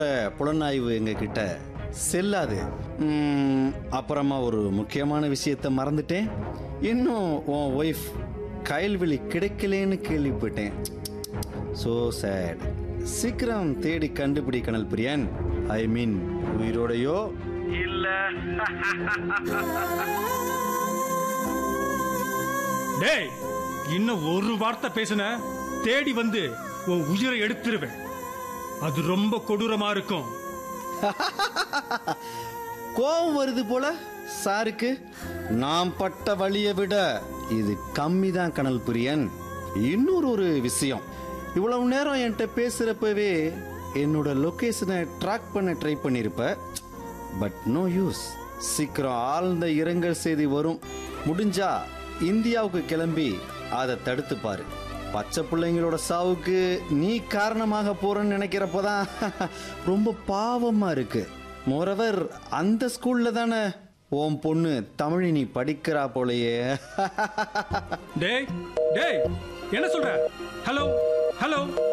புலனாய்வு எங்க கிட்ட செல்லாது ம், அப்புறமா ஒரு முக்கியமான விஷயத்த மறந்துட்டேன் இன்னும் உன் ஒய்ஃப் கயல்வெளி கிடைக்கலேன்னு கேள்விப்பட்டேன் ஸோ சேட் சீக்கிரம் தேடி கண்டுபிடி கனல் பிரியன் ஐ மீன் உயிரோடையோ இல்ல டேய் இன்னும் ஒரு வார்த்தை பேசுன தேடி வந்து உன் உயிரை எடுத்துருவேன் அது ரொம்ப கொடூரமா இருக்கும் கோபம் வருது போல சாருக்கு நாம் பட்ட வழியை விட இது கம்மி தான் கனல் பிரியன் இன்னொரு ஒரு விஷயம் இவ்வளவு நேரம் என்கிட்ட பேசுறப்பவே என்னோட லொகேஷனை ட்ராக் பண்ண ட்ரை பண்ணியிருப்ப பட் நோ யூஸ் சீக்கிரம் ஆழ்ந்த இரங்கல் செய்தி வரும் முடிஞ்சா இந்தியாவுக்கு கிளம்பி அதை தடுத்து பாரு பச்சை பிள்ளைங்களோட சாவுக்கு நீ காரணமாக போறன்னு நினைக்கிறப்பதான் ரொம்ப பாவமா இருக்கு மோரவர் அந்த ஸ்கூல்ல தானே உன் பொண்ணு தமிழினி படிக்கிறா போலயே டேய் டேய் என்ன சொல்ற ஹலோ ஹலோ